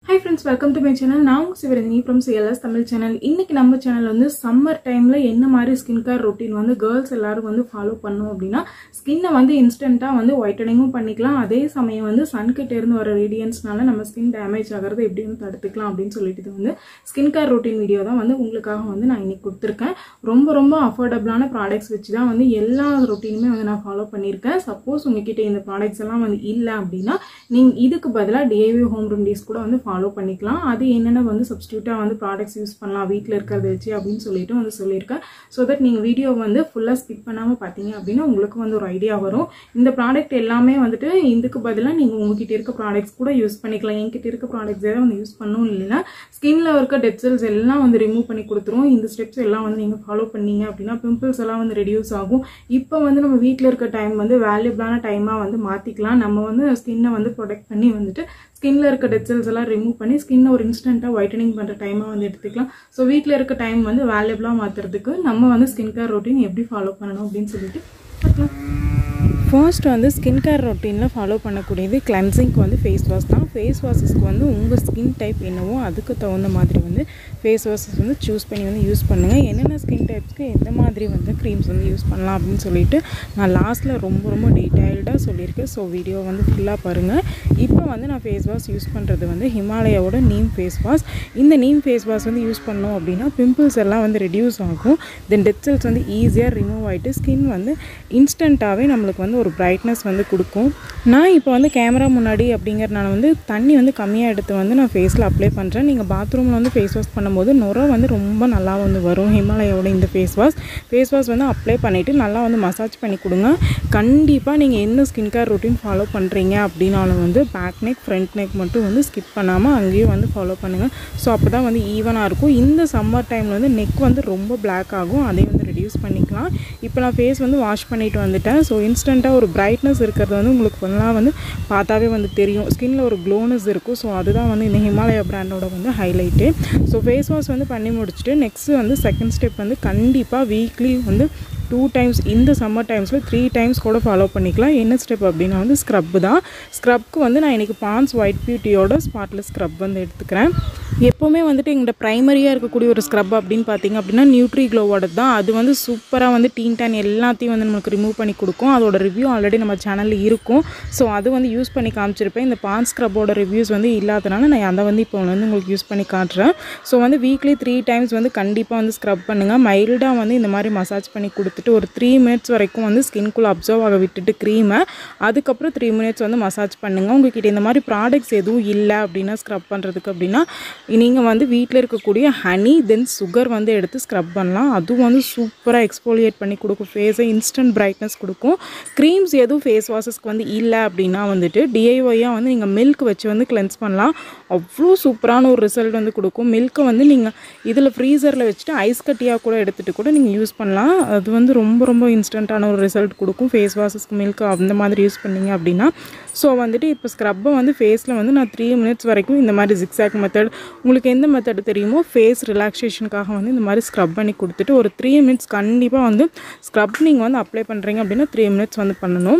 high friends welcome to my channel நான் உங்கள் Sivaranjini from CLS Tamil channel இன்னைக்கு நம்ம சேனல் வந்து சம்மர் டைமில் என்ன மாதிரி ஸ்கின் கேர் ரொட்டீன் வந்து கேர்ள்ஸ் எல்லாரும் வந்து ஃபாலோ பண்ணோம் அப்படின்னா ஸ்கின்னை வந்து இன்ஸ்டண்ட்டாக வந்து ஒயிட்டனிங்கும் பண்ணிக்கலாம் அதே சமயம் வந்து சன்கிட்ட இருந்து வர ரேடியன்ஸ்னால நம்ம ஸ்கின் டேமேஜ் ஆகிறது எப்படி வந்து தடுத்துக்கலாம் அப்படின்னு சொல்லிட்டு இது வந்து ஸ்கின் கேர் ரொட்டீன் வீடியோ தான் வந்து உங்களுக்காக வந்து நான் இன்னைக்கு கொடுத்துருக்கேன் ரொம்ப ரொம்ப அஃபோர்டபுளான ப்ராடக்ட்ஸ் வச்சு தான் வந்து எல்லா ரொட்டீனுமே வந்து நான் ஃபாலோ பண்ணியிருக்கேன் சப்போஸ் உங்ககிட்ட இந்த ப்ராடக்ட்ஸ் எல்லாம் வந்து இல்லை அப்படின்னா நீங்கள் இதுக்கு பதிலாக டிஐவி ஹோம் ரெமடிஸ் கூட வந்து ஃபாலோ பண்ணிக்கலாம் அது என்னென்ன வந்து சப்ஸ்டியூட்டாக வந்து ப்ராடக்ட்ஸ் யூஸ் பண்ணலாம் வீட்டில் இருக்கிறத வச்சு அப்படின்னு சொல்லிட்டு வந்து சொல்லியிருக்கேன் ஸோ தட் நீங்கள் வீடியோ வந்து ஃபுல்லாக ஸ்கிப் பண்ணாமல் பார்த்தீங்க அப்படின்னா உங்களுக்கு வந்து ஒரு ஐடியா வரும் இந்த ப்ராடக்ட் எல்லாமே வந்துட்டு இதுக்கு பதிலாக நீங்கள் உங்ககிட்ட இருக்க ப்ராடக்ட்ஸ் கூட யூஸ் பண்ணிக்கலாம் என்கிட்ட இருக்க ப்ராடக்ட்ஸ் எதாவது வந்து யூஸ் பண்ணணும் இல்லைன்னா ஸ்கின்ல இருக்க டெட் செல்ஸ் எல்லாம் வந்து ரிமூவ் பண்ணி கொடுத்துரும் இந்த ஸ்டெப்ஸ் எல்லாம் வந்து நீங்கள் ஃபாலோ பண்ணீங்க அப்படின்னா பிம்பிள்ஸ் எல்லாம் வந்து ரெடியூஸ் ஆகும் இப்போ வந்து நம்ம வீட்டில் இருக்க டைம் வந்து வேல்யூபிளான டைமாக வந்து மாற்றிக்கலாம் நம்ம வந்து ஸ்கின்னை வந்து ப்ரொடெக்ட் பண்ணி வந்துட்டு ஸ்கின்ல இருக்க டெட் செல்ஸ் எல்லாம் ரிமூவ் பண்ணி ஸ்கின்னை ஒரு இன்ஸ்டண்ட்டாக ஒயிட்டனிங் பண்ணுற டைமாக வந்து எடுத்துக்கலாம் ஸோ வீட்டில் இருக்க டைம் வந்து வேல்யூபிளாக மாற்றுறதுக்கு நம்ம வந்து ஸ்கின் கேர் ரொட்டீன் எப்படி ஃபாலோ பண்ணணும் அப்படின்னு சொல்லிட்டு பார்க்கலாம் ஃபர்ஸ்ட் வந்து ஸ்கின் கேர் ரொட்டீனில் ஃபாலோ பண்ணக்கூடியது கிளென்சிங்க்கு வந்து ஃபேஸ் வாஷ் தான் ஃபேஸ் வாஷஸ்க்கு வந்து உங்கள் ஸ்கின் டைப் என்னவோ அதுக்கு தகுந்த மாதிரி வந்து ஃபேஸ் வாஷஸ் வந்து சூஸ் பண்ணி வந்து யூஸ் பண்ணுங்கள் என்னென்ன ஸ்கின் டைப்ஸ்க்கு எந்த மாதிரி வந்து க்ரீம்ஸ் வந்து யூஸ் பண்ணலாம் அப்படின்னு சொல்லிட்டு நான் லாஸ்ட்டில் ரொம்ப ரொம்ப டீட்டெயில்டாக சொல்லியிருக்கேன் ஸோ வீடியோ வந்து ஃபுல்லாக பாருங்கள் இப்போ வந்து நான் ஃபேஸ் வாஷ் யூஸ் பண்ணுறது வந்து ஹிமாலயாவோட நீம் ஃபேஸ் வாஷ் இந்த நீம் ஃபேஸ் வாஷ் வந்து யூஸ் பண்ணோம் அப்படின்னா பிம்பிள்ஸ் எல்லாம் வந்து ரெடியூஸ் ஆகும் தென் டெட் செல்ஸ் வந்து ஈஸியாக ரிமூவ் ஆகிட்டு ஸ்கின் வந்து இன்ஸ்டண்ட்டாகவே நம்மளுக்கு வந்து ஒரு பிரைட்னஸ் வந்து கொடுக்கும் நான் இப்போ வந்து கேமரா முன்னாடி அப்படிங்கிறனால வந்து தண்ணி வந்து கம்மியாக எடுத்து வந்து நான் ஃபேஸில் அப்ளை பண்ணுறேன் நீங்கள் பாத்ரூமில் வந்து ஃபேஸ் வாஷ் பண்ணும்போது நுர வந்து ரொம்ப நல்லா வந்து வரும் ஹிமாலயாவோட இந்த ஃபேஸ் வாஷ் ஃபேஸ் வாஷ் வந்து அப்ளை பண்ணிவிட்டு நல்லா வந்து மசாஜ் பண்ணி கொடுங்க கண்டிப்பாக நீங்கள் என்ன ஸ்கின் கேர் ரொட்டீன் ஃபாலோ பண்ணுறீங்க அப்படின்னாலும் வந்து பேக் நெக் ஃப்ரண்ட் நெக் மட்டும் வந்து ஸ்கிப் பண்ணாமல் அங்கேயும் வந்து ஃபாலோ பண்ணுங்கள் ஸோ அப்போ தான் வந்து ஈவனாக இருக்கும் இந்த சம்மர் டைமில் வந்து நெக் வந்து ரொம்ப பிளாக் ஆகும் அதையும் வந்து ரெடியூஸ் பண்ணிக்கலாம் இப்போ நான் ஃபேஸ் வந்து வாஷ் பண்ணிட்டு வந்துட்டேன் ஸோ இன்ஸ்டண்ட்டாக ஒரு பிரைட்னஸ் இருக்கிறது வந்து உங்களுக்கு ஃபுல்லாக வந்து பார்த்தாவே வந்து தெரியும் ஸ்கின்ல ஒரு க்ளோனஸ் இருக்கும் ஸோ அதுதான் வந்து இந்த ஹிமாலயா பிராண்டோட வந்து ஹைலைட்டு ஸோ ஃபேஸ் வாஷ் வந்து பண்ணி முடிச்சுட்டு நெக்ஸ்ட்டு வந்து செகண்ட் ஸ்டெப் வந்து கண்டிப்பாக வீக்லி வந்து டூ டைம்ஸ் இந்த சம்மர் டைம்ஸில் த்ரீ டைம்ஸ் கூட ஃபாலோ பண்ணிக்கலாம் என்ன ஸ்டெப் அப்படின்னா வந்து ஸ்க்ரப்பு தான் ஸ்க்ரப்க்கு வந்து நான் இன்றைக்கி பான்ஸ் ஒயிட் பியூட்டியோட ஸ்பாட்லெஸ் ஸ்க்ரப் வந்து எடுத்துக்கிறேன் எப்போவுமே வந்துட்டு எங்கள்கிட்ட ப்ரைமரியாக இருக்கக்கூடிய ஒரு ஸ்க்ரப் அப்படின்னு பார்த்தீங்க அப்படின்னா நியூட்ரி க்ளோவோட தான் அது வந்து சூப்பராக வந்து டீன் டேன் எல்லாத்தையும் வந்து நமக்கு ரிமூவ் பண்ணி கொடுக்கும் அதோட ரிவ்யூ ஆல்ரெடி நம்ம சேனலில் இருக்கும் ஸோ அது வந்து யூஸ் பண்ணி காமிச்சிருப்பேன் இந்த பான் ஸ்க்ரப்போட ரிவ்யூஸ் வந்து இல்லாதனால நான் அதை வந்து இப்போ வந்து உங்களுக்கு யூஸ் பண்ணி காட்டுறேன் ஸோ வந்து வீக்லி த்ரீ டைம்ஸ் வந்து கண்டிப்பாக வந்து ஸ்க்ரப் பண்ணுங்கள் மைல்டாக வந்து இந்த மாதிரி மசாஜ் பண்ணி கொடுத்துட்டு ஒரு த்ரீ மினிட்ஸ் வரைக்கும் வந்து ஸ்கின்குள்ளே அப்சர்வ் ஆக விட்டுட்டு க்ரீமை அதுக்கப்புறம் த்ரீ மினிட்ஸ் வந்து மசாஜ் பண்ணுங்கள் உங்ககிட்ட இந்த மாதிரி ப்ராடக்ட்ஸ் எதுவும் இல்லை அப்படின்னா ஸ்க்ரப் பண்ணுறதுக்கு அப்படின்னா நீங்கள் வந்து வீட்டில் இருக்கக்கூடிய ஹனி தென் சுகர் வந்து எடுத்து ஸ்க்ரப் பண்ணலாம் அதுவும் வந்து சூப்பராக எக்ஸ்போலியேட் பண்ணி கொடுக்கும் ஃபேஸை இன்ஸ்டன்ட் பிரைட்னஸ் கொடுக்கும் க்ரீம்ஸ் எதுவும் ஃபேஸ் வாஷஸ்க்கு வந்து இல்லை அப்படின்னா வந்துட்டு டிஐஒயாக வந்து நீங்கள் மில்க் வச்சு வந்து கிளென்ஸ் பண்ணலாம் அவ்வளோ சூப்பரான ஒரு ரிசல்ட் வந்து கொடுக்கும் மில்க்கை வந்து நீங்கள் இதில் ஃப்ரீசரில் வச்சுட்டு ஐஸ் கட்டியாக கூட எடுத்துகிட்டு கூட நீங்கள் யூஸ் பண்ணலாம் அது வந்து ரொம்ப ரொம்ப இன்ஸ்டண்ட்டான ஒரு ரிசல்ட் கொடுக்கும் ஃபேஸ் வாஷஸ்க்கு மில்க் அந்த மாதிரி யூஸ் பண்ணீங்க அப்படின்னா ஸோ வந்துட்டு இப்போ ஸ்க்ரப்பை வந்து ஃபேஸில் வந்து நான் த்ரீ மினிட்ஸ் வரைக்கும் இந்த மாதிரி ஜிக்ஸாக் மெத்தட் உங்களுக்கு எந்த மெத்தட் தெரியுமோ ஃபேஸ் ரிலாக்ஸேஷனுக்காக வந்து இந்த மாதிரி ஸ்க்ரப் பண்ணி கொடுத்துட்டு ஒரு த்ரீ மினிட்ஸ் கண்டிப்பாக வந்து ஸ்க்ரப் நீங்கள் வந்து அப்ளை பண்ணுறீங்க அப்படின்னா த்ரீ மினிட்ஸ் வந்து பண்ணணும்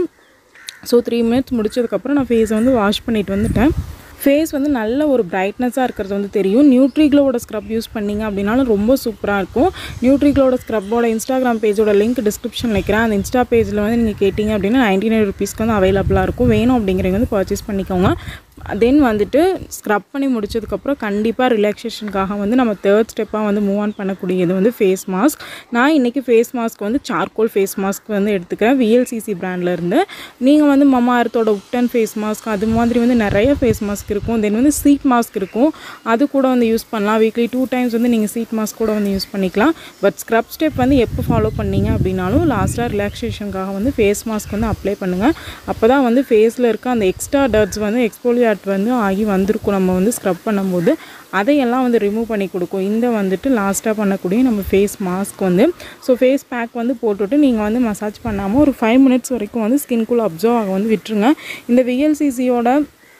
ஸோ த்ரீ மினிட்ஸ் முடிச்சதுக்கப்புறம் நான் ஃபேஸை வந்து வாஷ் பண்ணிட்டு வந்துட்டேன் ஃபேஸ் வந்து நல்ல ஒரு பிரைட்னஸாக இருக்கிறது வந்து தெரியும் நியூட்ரிக்ளோட ஸ்க்ரப் யூஸ் பண்ணிங்க அப்படின்னாலும் ரொம்ப சூப்பராக இருக்கும் நியூட்ரிக்ளோட ஸ்க்ரப்போட இன்ஸ்டாகிராம் பேஜோட லிங்க் டிஸ்கிரிப்ஷனில் வைக்கிறேன் அந்த இன்ஸ்டா பேஜில் வந்து நீங்கள் கேட்டிங்க அப்படின்னா நைன்டி நைன் ருபீஸ்க்கு வந்து அவைலபிளாக இருக்கும் வேணும் அப்படிங்கிறவங்க வந்து பர்ச்சேஸ் பண்ணிக்கோங்க தென் வந்துட்டு ஸ்க்ரப் பண்ணி முடிச்சதுக்கப்புறம் கண்டிப்பாக ரிலாக்ஸேஷனுக்காக வந்து நம்ம தேர்ட் ஸ்டெப்பாக வந்து மூவ் ஆன் பண்ணக்கூடியது வந்து ஃபேஸ் மாஸ்க் நான் இன்றைக்கி ஃபேஸ் மாஸ்க் வந்து சார்கோல் ஃபேஸ் மாஸ்க் வந்து எடுத்துக்கிறேன் விஎல்சிசி இருந்து நீங்கள் வந்து மமா அர்த்தோட உப்டன் ஃபேஸ் மாஸ்க் அது மாதிரி வந்து நிறைய ஃபேஸ் மாஸ்க் இருக்கும் தென் வந்து சீட் மாஸ்க் இருக்கும் அது கூட வந்து யூஸ் பண்ணலாம் வீக்லி டூ டைம்ஸ் வந்து நீங்கள் சீட் மாஸ்க் கூட வந்து யூஸ் பண்ணிக்கலாம் பட் ஸ்க்ரப் ஸ்டெப் வந்து எப்போ ஃபாலோ பண்ணீங்க அப்படின்னாலும் லாஸ்ட்டாக ரிலாக்ஸேஷனுக்காக வந்து ஃபேஸ் மாஸ்க் வந்து அப்ளை பண்ணுங்கள் அப்போ தான் வந்து ஃபேஸில் இருக்க அந்த எக்ஸ்ட்ரா டர்ட்ஸ் வந்து எக்ஸ்போலியாட் வந்து ஆகி வந்திருக்கும் நம்ம வந்து ஸ்க்ரப் பண்ணும்போது அதையெல்லாம் வந்து ரிமூவ் பண்ணி கொடுக்கும் இந்த வந்துட்டு லாஸ்ட்டாக பண்ணக்கூடிய நம்ம ஃபேஸ் மாஸ்க் வந்து ஸோ ஃபேஸ் பேக் வந்து போட்டுட்டு நீங்கள் வந்து மசாஜ் பண்ணாமல் ஒரு ஃபைவ் மினிட்ஸ் வரைக்கும் வந்து ஸ்கின்குள்ளே அப்சர்வ் ஆக வந்து விட்டுருங்க இந்த விஎல்சிசியோட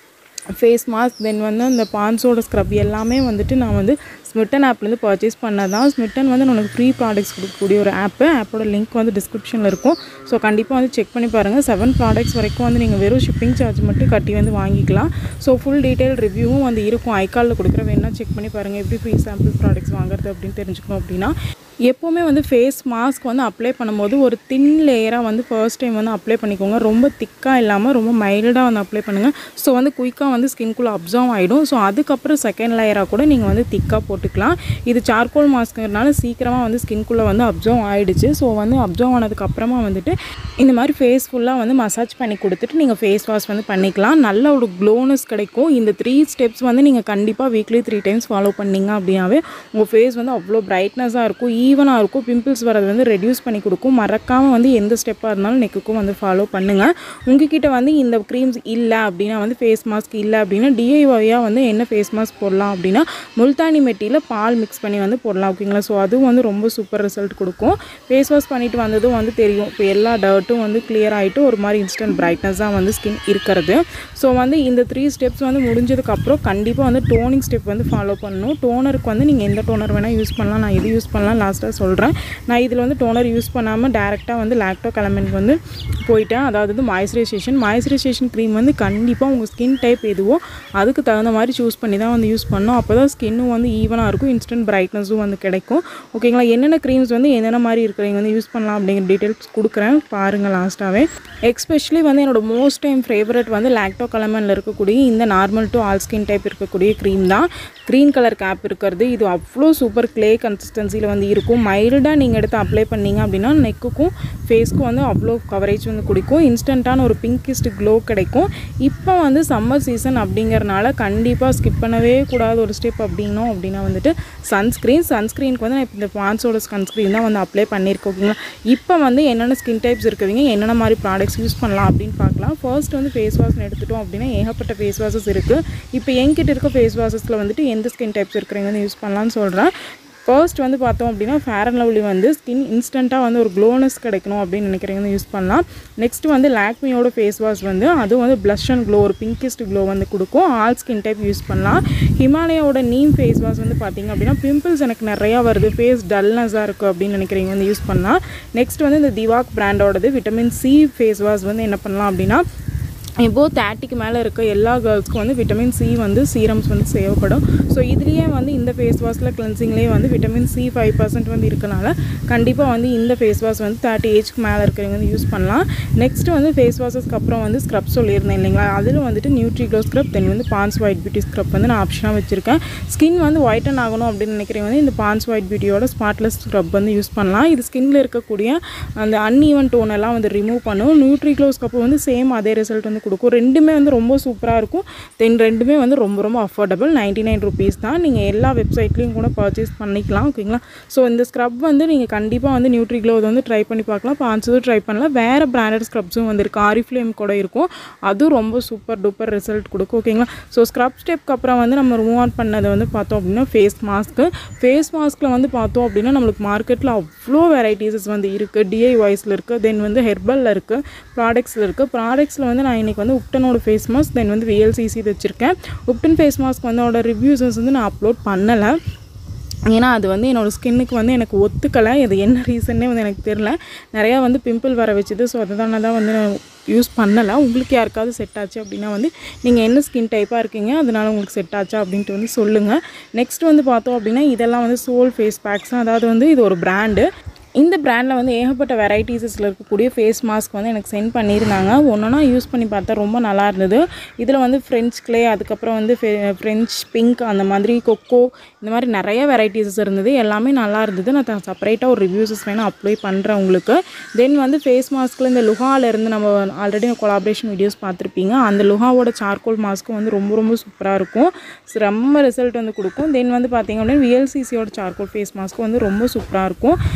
ஃபேஸ் மாஸ்க் தென் வந்து அந்த பான்ஸோட ஸ்க்ரப் எல்லாமே வந்துட்டு நான் வந்து ஸ்மிட்டன் ஆப்லேருந்து பர்ச்சேஸ் பண்ணது தான் ஸ்மிட்டன் வந்து நமக்கு ஃப்ரீ ப்ராடக்ட்ஸ் கொடுக்கக்கூடிய ஒரு ஆப்பு ஆப்போட லிங்க் வந்து டிஸ்கிரிப்ஷனில் இருக்கும் ஸோ கண்டிப்பாக வந்து செக் பண்ணி பாருங்கள் செவன் ப்ராடக்ட்ஸ் வரைக்கும் வந்து நீங்கள் வெறும் ஷிப்பிங் சார்ஜ் மட்டும் கட்டி வந்து வாங்கிக்கலாம் ஸோ ஃபுல் டீட்டெயில் ரிவ்யூவும் வந்து இருக்கும் ஐகாலில் கொடுக்குற வேணா செக் பண்ணி பாருங்கள் எப்படி ஃப்ரீ சாம்பிள் ப்ராடக்ட்ஸ் வாங்குறது அப்படின்னு தெரிஞ்சுக்கணும் அப்படின்னா எப்போவுமே வந்து ஃபேஸ் மாஸ்க் வந்து அப்ளை பண்ணும்போது ஒரு தின் லேயராக வந்து ஃபர்ஸ்ட் டைம் வந்து அப்ளை பண்ணிக்கோங்க ரொம்ப திக்காக இல்லாமல் ரொம்ப மைல்டாக வந்து அப்ளை பண்ணுங்கள் ஸோ வந்து குயிக்காக வந்து ஸ்கின்குள்ளே அப்சர்வ் ஆகிடும் ஸோ அதுக்கப்புறம் செகண்ட் லேயராக கூட நீங்கள் வந்து திக்காக போட்டுக்கலாம் இது சார்கோல் மாஸ்க்குறதுனால சீக்கிரமாக வந்து ஸ்கின்குள்ளே வந்து அப்சர்வ் ஆகிடுச்சு ஸோ வந்து அப்சர்வ் ஆனதுக்கப்புறமா வந்துட்டு இந்த மாதிரி ஃபேஸ் ஃபுல்லாக வந்து மசாஜ் பண்ணி கொடுத்துட்டு நீங்கள் ஃபேஸ் வாஷ் வந்து பண்ணிக்கலாம் நல்ல ஒரு க்ளோனஸ் கிடைக்கும் இந்த த்ரீ ஸ்டெப்ஸ் வந்து நீங்கள் கண்டிப்பாக வீக்லி த்ரீ டைம்ஸ் ஃபாலோ பண்ணீங்க அப்படின்னாவே உங்கள் ஃபேஸ் வந்து அவ்வளோ பிரைட்னஸாக இருக்கும் ஈவனாக இருக்கும் பிம்பிள்ஸ் வரது வந்து ரெடியூஸ் பண்ணி கொடுக்கும் மறக்காமல் வந்து எந்த ஸ்டெப்பாக இருந்தாலும் நெக்குக்கும் வந்து ஃபாலோ பண்ணுங்கள் உங்ககிட்ட வந்து இந்த க்ரீம்ஸ் இல்லை அப்படின்னா வந்து ஃபேஸ் மாஸ்க் இல்லை அப்படின்னா டிஐஒயாக வந்து என்ன ஃபேஸ் மாஸ்க் போடலாம் அப்படின்னா முல்தானி மெட்டியில் பால் மிக்ஸ் பண்ணி வந்து போடலாம் ஓகேங்களா ஸோ அதுவும் வந்து ரொம்ப சூப்பர் ரிசல்ட் கொடுக்கும் ஃபேஸ் வாஷ் பண்ணிட்டு வந்ததும் வந்து தெரியும் இப்போ எல்லா டர்ட்டும் வந்து கிளியர் ஆகிட்டு ஒரு மாதிரி இன்ஸ்டன்ட் பிரைட்னஸாக வந்து ஸ்கின் இருக்கிறது ஸோ வந்து இந்த த்ரீ ஸ்டெப்ஸ் வந்து முடிஞ்சதுக்கப்புறம் கண்டிப்பாக வந்து டோனிங் ஸ்டெப் வந்து ஃபாலோ பண்ணணும் டோனருக்கு வந்து நீங்கள் எந்த டோனர் வேணால் யூஸ் பண்ணலாம் நான் எது யூஸ் பண்ணலாம் லாஸ்ட்டாக சொல்கிறேன் நான் இதில் வந்து டோனர் யூஸ் பண்ணாமல் டேரெக்டாக வந்து லாக்டோ கலமெண்ட்க்கு வந்து போயிட்டேன் அதாவது வந்து மாய்ஸ்சரைசேஷன் மாய்ஸ்சரைசேஷன் க்ரீம் வந்து கண்டிப்பாக உங்கள் ஸ்கின் டைப் எதுவோ அதுக்கு தகுந்த மாதிரி சூஸ் பண்ணி தான் வந்து யூஸ் பண்ணணும் அப்போ தான் ஸ்கின்னும் வந்து ஈவனாக இருக்கும் இன்ஸ்டன்ட் பிரைட்னஸும் வந்து கிடைக்கும் ஓகேங்களா என்னென்ன க்ரீம்ஸ் வந்து என்னென்ன மாதிரி இருக்கிறவங்க வந்து யூஸ் பண்ணலாம் அப்படிங்கிற டீட்டெயில்ஸ் கொடுக்குறேன் பாருங்கள் லாஸ்ட்டாகவே எக்ஸ்பெஷலி வந்து என்னோட மோஸ்ட் டைம் ஃபேவரட் வந்து லாக்டோ கலமனில் இருக்கக்கூடிய இந்த normal to all skin type இருக்கக்கூடிய க்ரீம் தான் க்ரீன் கலர் கேப் இருக்கிறது இது அவ்வளோ சூப்பர் க்ளே கன்சிஸ்டன்சியில் வந்து இருக்கும் மைல்டாக நீங்கள் எடுத்து அப்ளை பண்ணீங்க அப்படின்னா நெக்குக்கும் ஃபேஸ்க்கும் வந்து அவ்வளோ கவரேஜ் வந்து கொடுக்கும் இன்ஸ்டண்ட்டான ஒரு பிங்கிஸ்ட் க்ளோ கிடைக்கும் இப்போ வந்து சம்மர் சீசன் அப்படிங்கறனால கண்டிப்பாக ஸ்கிப் பண்ணவே கூடாத ஒரு ஸ்டெப் அப்படின்னோம் அப்படின்னா வந்துட்டு சன்ஸ்க்ரீன் சன்ஸ்க்ரீனுக்கு வந்து நான் இப்போ இந்த பான்ஸோட சன்ஸ்க்ரீன் தான் வந்து அப்ளை பண்ணியிருக்கேன் ஓகேங்களா இப்போ வந்து என்னென்ன ஸ்கின் டைப்ஸ் இருக்குவீங்க என்னென்ன மாதிரி ப்ராடக்ட்ஸ் யூஸ் பண்ணலாம் அப்படின்னு பார்க்கலாம் ஃபர்ஸ்ட் வந்து ஃபேஸ் வாஷ்னு எடுத்துட்டோம் அப்படின்னா ஏகப்பட்ட ஃபேஸ் வாஷஸ் இருக்குது இப்போ என்கிட்ட இருக்க ஃபேஸ் வாஷஸில் வந்துட்டு எந்த ஸ்கின் டைப்ஸ் இருக்கிறவங்க வந்து யூஸ் பண்ணலாம்னு சொல்கிறேன் ஃபர்ஸ்ட் வந்து பார்த்தோம் அப்படின்னா ஃபேர் அண்ட் லவ்லி வந்து ஸ்கின் இன்ஸ்டண்ட்டாக வந்து ஒரு க்ளோனஸ் கிடைக்கணும் அப்படின்னு நினைக்கிறவங்க வந்து யூஸ் பண்ணலாம் நெக்ஸ்ட் வந்து லாக்மியோட ஃபேஸ் வாஷ் வந்து அதுவும் வந்து ப்ளஷ் அண்ட் க்ளோ ஒரு பிங்கிஸ்ட் க்ளோ வந்து கொடுக்கும் ஆல் ஸ்கின் டைப் யூஸ் பண்ணலாம் ஹிமாலயாவோட நீம் ஃபேஸ் வாஷ் வந்து பார்த்தீங்க அப்படின்னா பிம்பிள்ஸ் எனக்கு நிறையா வருது ஃபேஸ் டல்னஸாக இருக்குது அப்படின்னு நினைக்கிறவங்க வந்து யூஸ் பண்ணலாம் நெக்ஸ்ட் வந்து இந்த திவாக் பிராண்டோடது விட்டமின் சி ஃபேஸ் வாஷ் வந்து என்ன பண்ணலாம் அப்படின்னா இப்போது தேர்ட்டிக்கு மேலே இருக்க எல்லா கேர்ள்ஸ்க்கும் வந்து விட்டமின் சி வந்து சீரம்ஸ் வந்து தேவைப்படும் ஸோ இதுலேயே வந்து இந்த ஃபேஸ் வாஷில் கிளென்சிங்லேயே வந்து விட்டமின் சி ஃபைவ் பர்சன்ட் வந்து இருக்கனால கண்டிப்பாக வந்து இந்த ஃபேஸ் வாஷ் வந்து தேர்ட்டி ஏஜ்க்கு மேலே இருக்கிறவங்க வந்து யூஸ் பண்ணலாம் நெக்ஸ்ட் வந்து ஃபேஸ் வாஷஸ்க்கு அப்புறம் வந்து ஸ்க்ரப் சொல்லியிருந்தேன் இல்லைங்களா அதில் வந்துட்டு நியூட்ரி க்ளோ ஸ்க்ரப் தென் வந்து பான்ஸ் ஒயிட் பியூட்டி ஸ்க்ரப் வந்து நான் ஆப்ஷனாக வச்சுருக்கேன் ஸ்கின் வந்து ஒயிட்டன் ஆகணும் அப்படின்னு நினைக்கிறவங்க வந்து இந்த பான்ஸ் ஒயிட் பியூட்டியோட ஸ்பாட்லெஸ் ஸ்க்ரப் வந்து யூஸ் பண்ணலாம் இது ஸ்கின்ல இருக்கக்கூடிய அந்த அன்ஈவன் டோன் எல்லாம் வந்து ரிமூவ் பண்ணும் நியூட்ரி க்ளோ ஸ்க்ரப் வந்து சேம் அதே ரிசல்ட் வந்து கொடுக்கும் ரெண்டுமே வந்து ரொம்ப சூப்பராக இருக்கும் தென் ரெண்டுமே வந்து ரொம்ப ரொம்ப அஃபோர்டபுள் நைன்டி நைன் ருபீஸ் தான் நீங்கள் எல்லா வெப்சைட்லேயும் கூட பர்ச்சேஸ் பண்ணிக்கலாம் ஓகேங்களா ஸோ இந்த ஸ்க்ரப் வந்து நீங்கள் கண்டிப்பாக வந்து நியூட்ரி க்ளோ வந்து ட்ரை பண்ணி பார்க்கலாம் பான்ஸதும் ட்ரை பண்ணலாம் வேறு பிராண்டட் ஸ்க்ரப்ஸும் வந்து இருக்குது ஆரிஃப்ளேம் கூட இருக்கும் அதுவும் ரொம்ப சூப்பர் டூப்பர் ரிசல்ட் கொடுக்கும் ஓகேங்களா ஸோ ஸ்க்ரப் ஸ்டெப்க்கு அப்புறம் வந்து நம்ம மூவ் ஆன் பண்ணதை வந்து பார்த்தோம் அப்படின்னா ஃபேஸ் மாஸ்க்கு ஃபேஸ் மாஸ்க்கில் வந்து பார்த்தோம் அப்படின்னா நம்மளுக்கு மார்க்கெட்டில் அவ்வளோ வெரைட்டிஸஸ் வந்து இருக்குது டிஐஒய்ஸில் இருக்குது தென் வந்து ஹெர்பலில் இருக்குது ப்ராடக்ட்ஸில் இருக்குது ப்ராடக்ட்ஸில் வந்து நான் இன்றைக்கி வந்து உப்டனோட ஃபேஸ் மாஸ்க் தென் வந்து விஎல்சிசி வச்சுருக்கேன் உப்டன் ஃபேஸ் மாஸ்க் வந்து அதோட ரிவ்யூஸஸ் வந்து நான் அப்லோட் பண்ணலை ஏன்னா அது வந்து என்னோடய ஸ்கின்னுக்கு வந்து எனக்கு ஒத்துக்கலை இது என்ன ரீசன்னே வந்து எனக்கு தெரில நிறையா வந்து பிம்பிள் வர வச்சுது ஸோ அதனால தான் வந்து நான் யூஸ் பண்ணலை உங்களுக்கு யாருக்காவது செட் ஆச்சு அப்படின்னா வந்து நீங்கள் என்ன ஸ்கின் டைப்பாக இருக்கீங்க அதனால உங்களுக்கு செட் ஆச்சா அப்படின்ட்டு வந்து சொல்லுங்கள் நெக்ஸ்ட் வந்து பார்த்தோம் அப்படின்னா இதெல்லாம் வந்து சோல் ஃபேஸ் பேக்ஸ் அதாவது வந்து இது ஒரு பிராண்டு இந்த பிராண்டில் வந்து ஏகப்பட்ட வெரைட்டிஸில் இருக்கக்கூடிய ஃபேஸ் மாஸ்க் வந்து எனக்கு சென்ட் பண்ணியிருந்தாங்க ஒன்றா யூஸ் பண்ணி பார்த்தா ரொம்ப நல்லா இருந்தது இதில் வந்து ஃப்ரெஞ்ச் க்ளே அதுக்கப்புறம் வந்து ஃப்ரெஞ்ச் பிங்க் அந்த மாதிரி கொக்கோ இந்த மாதிரி நிறைய வெரைட்டிஸஸ் இருந்தது எல்லாமே நல்லா இருந்தது நான் செப்பரேட்டாக ஒரு ரிவ்யூஸஸ் வேணால் அப்ளை பண்ணுறேன் உங்களுக்கு தென் வந்து ஃபேஸ் மாஸ்க்கில் இந்த லுஹாலேருந்து நம்ம ஆல்ரெடி கொலாபரேஷன் வீடியோஸ் பார்த்துருப்பீங்க அந்த லுஹாவோட சார்கோல் மாஸ்க்கும் வந்து ரொம்ப ரொம்ப சூப்பராக இருக்கும் ரொம்ப ரிசல்ட் வந்து கொடுக்கும் தென் வந்து பார்த்தீங்க அப்படின்னா விஎல்சிசியோட சார்கோல் ஃபேஸ் மாஸ்க்கும் வந்து ரொம்ப சூப்பராக இருக்கும் நான் ஆல்ரெடி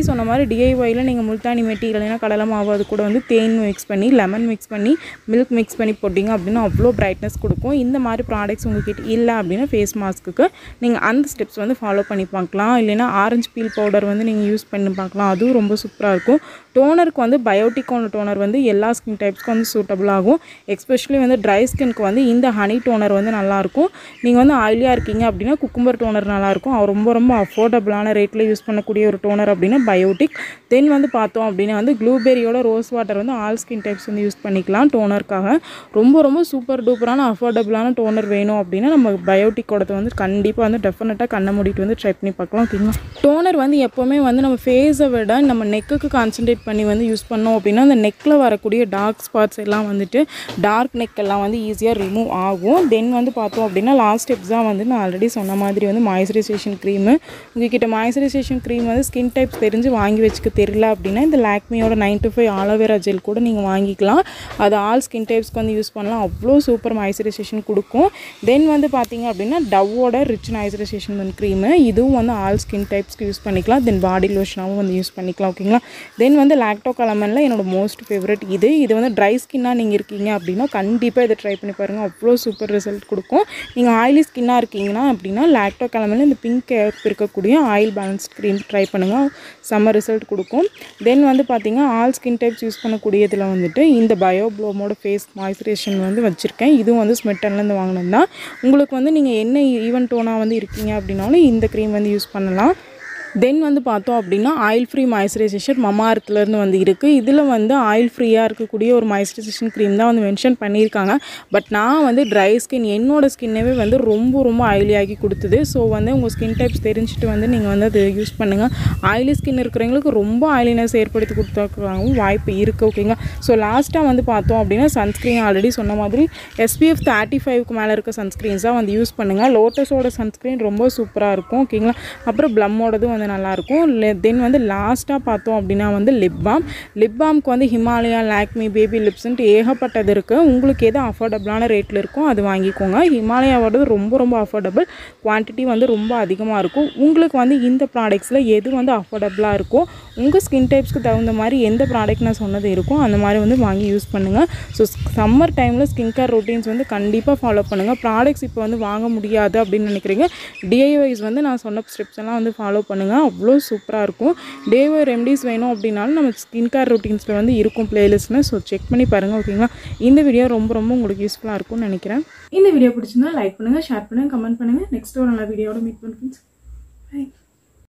ஆல்ரெடி சொன்ன மாதிரி டிஐஒயில் நீங்கள் முல்தானி மெட்டி இல்லைன்னா கடலை மாவு அது கூட வந்து தேன் மிக்ஸ் பண்ணி லெமன் மிக்ஸ் பண்ணி மில்க் மிக்ஸ் பண்ணி போட்டிங்க அப்படின்னா அவ்வளோ பிரைட்னஸ் கொடுக்கும் இந்த மாதிரி ப்ராடக்ட்ஸ் உங்ககிட்ட இல்லை அப்படின்னா ஃபேஸ் மாஸ்க்குக்கு நீங்கள் அந்த ஸ்டெப்ஸ் வந்து ஃபாலோ பண்ணி பார்க்கலாம் இல்லைன்னா ஆரஞ்சு பீல் பவுடர் வந்து நீங்கள் யூஸ் பண்ணி பார்க்கலாம் அதுவும் ரொம்ப சூப்பராக இருக்கும் டோனருக்கு வந்து பயோட்டிக்கான டோனர் வந்து எல்லா ஸ்கின் டைப்ஸ்க்கும் வந்து சூட்டபிள் ஆகும் எஸ்பெஷலி வந்து ட்ரை ஸ்கின்க்கு வந்து இந்த ஹனி டோனர் வந்து நல்லாயிருக்கும் நீங்கள் வந்து ஆயிலியாக இருக்கீங்க அப்படின்னா குக்கும்பர் டோனர் நல்லாயிருக்கும் அவர் ரொம்ப ரொம்ப அஃபோர்டபுளான ரேட்டில் யூஸ் பண்ணக்கூடிய ஒரு டோனர் அப்படின்னா பயோட்டிக் தென் வந்து பார்த்தோம் அப்படின்னா வந்து க்ளூபெரியோட ரோஸ் வாட்டர் வந்து ஆல் ஸ்கின் டைப்ஸ் வந்து யூஸ் பண்ணிக்கலாம் டோனருக்காக ரொம்ப ரொம்ப சூப்பர் டூப்பரான அஃபோர்டபுளான டோனர் வேணும் அப்படின்னா நம்ம பயோட்டிக்கோடது வந்து கண்டிப்பாக வந்து டெஃபினட்டாக கண்ணை மூடிட்டு வந்து ட்ரை பண்ணி பார்க்கலாம் ஓகேங்களா டோனர் வந்து எப்போவுமே வந்து நம்ம ஃபேஸை விட நம்ம நெக்குக்கு கான்சென்ட்ரேட் பண்ணி வந்து யூஸ் பண்ணோம் அப்படின்னா அந்த நெக்கில் வரக்கூடிய டார்க் ஸ்பாட்ஸ் எல்லாம் வந்துட்டு டார்க் நெக் எல்லாம் வந்து ஈஸியாக ரிமூவ் ஆகும் தென் வந்து பார்த்தோம் அப்படின்னா லாஸ்ட் ஸ்டெப்ஸ் தான் வந்து நான் ஆல்ரெடி சொன்ன மாதிரி வந்து மாய்ஸ்சரைசேஷன் க்ரீமு உங்ககிட்ட மாய்ஸ்சரைசேஷன் க்ரீம் வந்து ஸ்கின் டைப்ஸ் தெரிஞ்சு வாங்கி வச்சுக்க தெரியல அப்படின்னா இந்த லாக்மியோட nine to five aloe vera gel கூட நீங்கள் வாங்கிக்கலாம் அது ஆல் ஸ்கின் டைப்ஸ்க்கு வந்து யூஸ் பண்ணலாம் அவ்வளோ சூப்பர் மாய்ஸ்சரைசேஷன் கொடுக்கும் தென் வந்து பார்த்தீங்க அப்படின்னா டவ்வோட ரிச் மாய்ஸ்சரைசேஷன் வந்து க்ரீமு இதுவும் வந்து ஆல் ஸ்கின் டைப்ஸ்க்கு யூஸ் பண்ணிக்கலாம் தென் பாடி லோஷனாகவும் வந்து யூஸ் பண்ணிக்கலாம் ஓகேங்களா தென் வந்து லாக்டோ கலமனில் என்னோட மோஸ்ட் ஃபேவரட் இது இது வந்து ட்ரை ஸ்கின்னாக நீங்கள் இருக்கீங்க அப்படின்னா கண்டிப்பாக இதை ட்ரை பண்ணி பாருங்கள் அவ்வளோ சூப்பர் ரிசல்ட் கொடுக்கும் நீங்கள் ஆயிலி ஸ்கின்னாக இருக்கீங்கன்னா அப்படின்னா லாக்டோ கலமனில் இந்த பிங்க் இருக்கக்கூடிய ஆயில் பேலன்ஸ் க்ரீம் ட்ரை பண்ணுங்கள் செம்ம ரிசல்ட் கொடுக்கும் தென் வந்து பார்த்தீங்கன்னா ஆல் ஸ்கின் டைப்ஸ் யூஸ் பண்ணக்கூடியதில் வந்துட்டு இந்த பயோப்ளோமோட ஃபேஸ் மாய்ஸ்சரைசேஷன் வந்து வச்சுருக்கேன் இதுவும் வந்து ஸ்மெட்டன்லேருந்து வாங்கினது தான் உங்களுக்கு வந்து நீங்கள் என்ன ஈவன் டோனாக வந்து இருக்கீங்க அப்படின்னாலும் இந்த க்ரீம் வந்து யூஸ் பண்ணலாம் தென் வந்து பார்த்தோம் அப்படின்னா ஆயில் ஃப்ரீ மாய்ஸ்சரைசேஷன் மமார்த்துலேருந்து வந்து இருக்குது இதில் வந்து ஆயில் ஃப்ரீயாக இருக்கக்கூடிய ஒரு மாய்ஸ்சரைசேஷன் க்ரீம் தான் வந்து மென்ஷன் பண்ணியிருக்காங்க பட் நான் வந்து ட்ரை ஸ்கின் என்னோட ஸ்கின்னவே வந்து ரொம்ப ரொம்ப ஆயிலியாகி கொடுத்தது ஸோ வந்து உங்கள் ஸ்கின் டைப்ஸ் தெரிஞ்சுட்டு வந்து நீங்கள் வந்து அது யூஸ் பண்ணுங்கள் ஆயிலி ஸ்கின் இருக்கிறவங்களுக்கு ரொம்ப ஆயிலினஸ் ஏற்படுத்தி கொடுத்தாக்கவும் வாய்ப்பு இருக்குது ஓகேங்களா ஸோ லாஸ்ட்டாக வந்து பார்த்தோம் அப்படின்னா சன்ஸ்க்ரீன் ஆல்ரெடி சொன்ன மாதிரி எஸ்பிஎஃப் தேர்ட்டி ஃபைவ்க்கு மேலே இருக்க சன்ஸ்க்ரீன்ஸ் தான் வந்து யூஸ் பண்ணுங்கள் லோட்டஸோட சன்ஸ்க்ரீன் ரொம்ப சூப்பராக இருக்கும் ஓகேங்களா அப்புறம் ப்ளம்மோடதும் வந்து நல்லாயிருக்கும் தென் வந்து லாஸ்ட்டாக பார்த்தோம் அப்படின்னா வந்து லிப் பாம் லிப் பாம்க்கு வந்து ஹிமாலயா லாக்மி பேபி லிப்ஸ்ன்ட்டு ஏகப்பட்டது இருக்குது உங்களுக்கு எது அஃபோர்டபுளான ரேட்டில் இருக்கோ அது வாங்கிக்கோங்க ஹிமாலயாவோடது ரொம்ப ரொம்ப அஃபோர்டபுள் குவான்டிட்டி வந்து ரொம்ப அதிகமாக இருக்கும் உங்களுக்கு வந்து இந்த ப்ராடக்ட்ஸில் எது வந்து அஃபோர்டபுளாக இருக்கோ உங்கள் ஸ்கின் டைப்ஸ்க்கு தகுந்த மாதிரி எந்த ப்ராடக்ட் நான் சொன்னது இருக்கோ அந்த மாதிரி வந்து வாங்கி யூஸ் பண்ணுங்கள் ஸோ சம்மர் டைமில் ஸ்கின் கேர் ரொட்டீன்ஸ் வந்து கண்டிப்பாக ஃபாலோ பண்ணுங்கள் ப்ராடக்ட்ஸ் இப்போ வந்து வாங்க முடியாது அப்படின்னு நினைக்கிறீங்க டிஐஒய்ஸ் வந்து நான் சொன்ன ஸ்டெப்ஸ் எல்லாம் வந்து ஃபாலோ பண்ணுங்கள் அவ்வளோ சூப்பராக இருக்கும் டிஐஒய் ரெமடிஸ் வேணும் அப்படின்னாலும் நம்ம ஸ்கின் கேர் ரொட்டீன்ஸில் வந்து இருக்கும் பிளேலிஸ்ட்னு ஸோ செக் பண்ணி பாருங்கள் ஓகேங்களா இந்த வீடியோ ரொம்ப ரொம்ப உங்களுக்கு யூஸ்ஃபுல்லாக இருக்கும்னு நினைக்கிறேன் இந்த வீடியோ பிடிச்சிருந்தா லைக் பண்ணுங்கள் ஷேர் பண்ணுங்கள் கமெண்ட் பண்ணுங்கள் நெக்ஸ்ட் ஒரு நல்ல வீடியோட மீட் பண்ணுறேன் பை